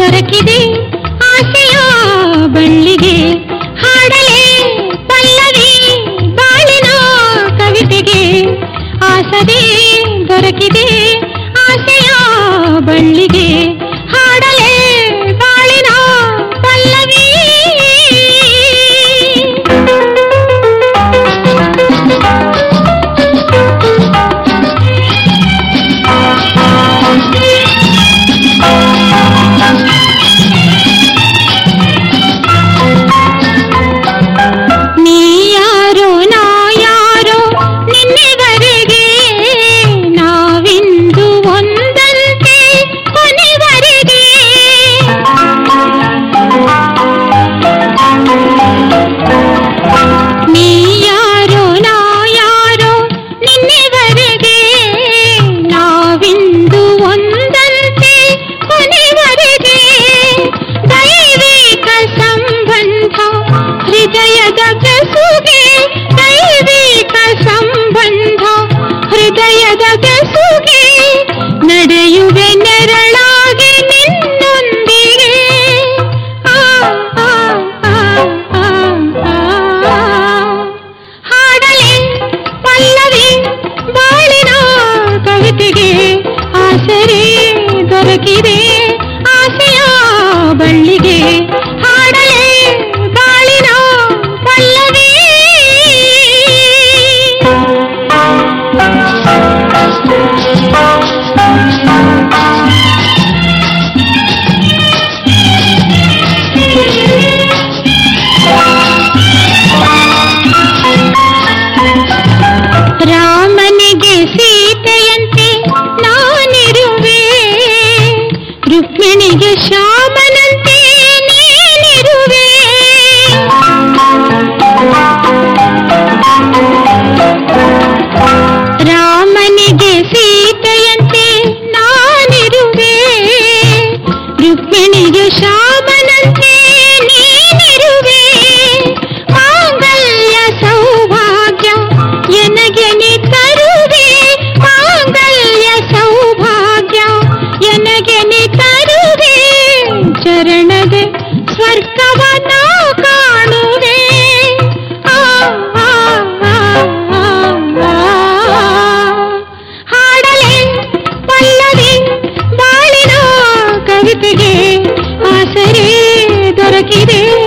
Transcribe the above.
ದೊರಕಿದೆ ಆಸೆಯ ಬಳ್ಳಿಗೆ ಹಾಡಲೇ ಪಲ್ಲವಿ ಬಾಳಿನ ಕವಿತೆಗೆ ಆಸರೆ ದೊರಕಿದೆ ಆಸೆಯ ಬಳ್ಳಿಗೆ ಹಾಡಲೇ ಬಾಳಿನ ಪಲ್ಲವಿ ನೀ ಯಾರೋ ನಾ ಯಾರೋ ನಿನ್ನೆವರೆಗೆ ನಾವಿಂದು ಒಂದಂತೆ ಕೊನೆವರೆಗೆ ನೀ ಯಾರೋ ನಾ ಯಾರೋ ನಿನ್ನೆವರೆಗೆ ನಾವಿಂದು ಒಂದಂತೆ ಕೊನೆವರೆಗೆ ದೈವಿಕ ಸಂಬಂಧ ಹೃದಯದ ಬೆಸುಗೆ ದೈವಿಕ ಸಂಬಂಧ ಹೃದಯದ ಬೆಸುಗೆ ನಡೆಯುವೆ ನೆರಳಾಗಿ ನಿನ್ನೊಂದಿಗೆ ಆ, ಆ, ಆ, ಆ, ಆ. ಹಾಡಲೆ ಪಲ್ಲವಿ ಬಾಳಿನ ಕವಿತೆಗೆ ಆಸರೆ ದೊರಕಿದೆ ಆಸೆಯ ಬಳ್ಳಿಗೆ ಹಾಡಲೆ ಬಾಳಿನ ಪಲ್ಲವಿ ರಾಮನಿಗೆ ಸೀತೆಯಂತೆ ನಾನಿರುವೆ ರುಕ್ಮಿಣಿಗೆ ಶ್ಯಾಮನಂತೆ ನೀನಿರುವೆ ರಾಮನಿಗೆ ಸೀತೆಯಂತೆ ನಾನಿರುವೆ ರುಕ್ಮಿಣಿಗೆ ಶ್ಯಾಮನಂತೆ ನೀನಿರುವೆ ಮಾಂಗಲ್ಯ ಸೌಭಾಗ್ಯ ಎನಗೆ ನೀ ತರುವೆ ಮಾಂಗಲ್ಯ ಸೌಭಾಗ್ಯ ಎನಗೆ ನೀ ತರುವೆ ಚರಣದ ಸ್ವರ್ಗವ ನಾ ಕಾಣುವೆ ಆ, ಆ, ಆ, ಆ, ಆ. ಹಾಡಲೆ ಪಲ್ಲವಿ ಬಾಳಿನ ಕವಿತೆಗೆ ಆಸರೆ ದೊರಕಿದೆ